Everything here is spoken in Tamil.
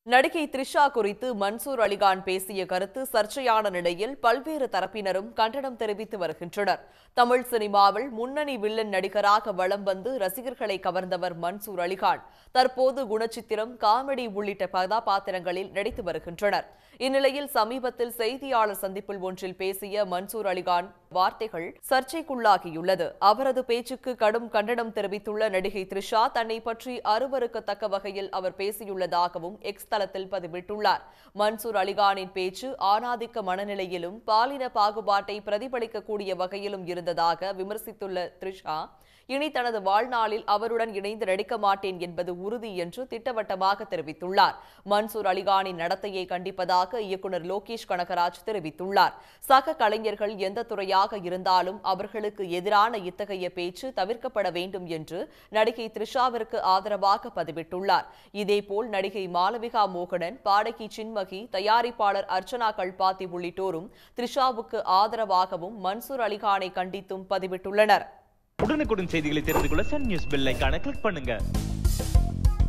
நடிகை த்ரிஷா குறித்து மன்சூர் அலிகான் பேசிய கருத்து சர்ச்சையான நிலையில் பல்வேறு தரப்பினரும் கண்டனம் தெரிவித்து வருகின்றனர் தமிழ் சினிமாவில் முன்னணி வில்லன் நடிகராக வலம் வந்து ரசிகர்களை கவர்ந்தவர் மன்சூர் அலிகான் தற்போது குணச்சித்திரம் காமெடி உள்ளிட்ட கதாபாத்திரங்களில் நடித்து வருகின்றனர் இந்நிலையில் சமீபத்தில் செய்தியாளர் சந்திப்பில் ஒன்றில் பேசிய மன்சூர் அலிகான் வார்த்தைகள் சர்ச்சைக்குள்ளாகியுள்ளது அவரது பேச்சுக்கு கடும் கண்டனம் தெரிவித்துள்ள நடிகை த்ரிஷா தன்னை பற்றி அருவருக்கத்தக்க வகையில் அவர் பேசியுள்ளதாகவும் எக்ஸ் தளத்தில் பதிவிட்டுள்ளார் மன்சூர் அலிகானின் பேச்சு ஆணாதிக்க மனநிலையிலும் பாலின பாகுபாட்டை பிரதிபலிக்கக்கூடிய வகையிலும் இருந்ததாக விமர்சித்துள்ள த்ரிஷா இனி தனது வாழ்நாளில் அவருடன் இணைந்து நடிக்க மாட்டேன் என்பது உறுதி என்று திட்டவட்டமாக தெரிவித்துள்ளார் மன்சூர் அலிகானின் நடத்தையை கண்டிப்பதாக இயக்குநர் லோகேஷ் கனகராஜ் தெரிவித்துள்ளார் சக கலைஞர்கள் எந்த துறையாக இருந்தாலும் அவர்களுக்கு எதிரான இத்தகைய பேச்சு தவிர்க்கப்பட வேண்டும் என்று நடிகை த்ரிஷாவிற்கு ஆதரவாக பதிவிட்டுள்ளார் இதேபோல் நடிகை மாளவிகா மோகனன் பாடகி சின்மகி தயாரிப்பாளர் அர்ச்சனா கல்பாத்தி உள்ளிட்டோரும் த்ரிஷாவுக்கு ஆதரவாகவும் மன்சூர் அலிகானை கண்டித்தும் பதிவிட்டுள்ளனர் உடனுக்குடன் செய்திகளை தெரிந்து கொள்ள சன் நியூஸ் பெல் ஐகானை கிளிக் பண்ணுங்க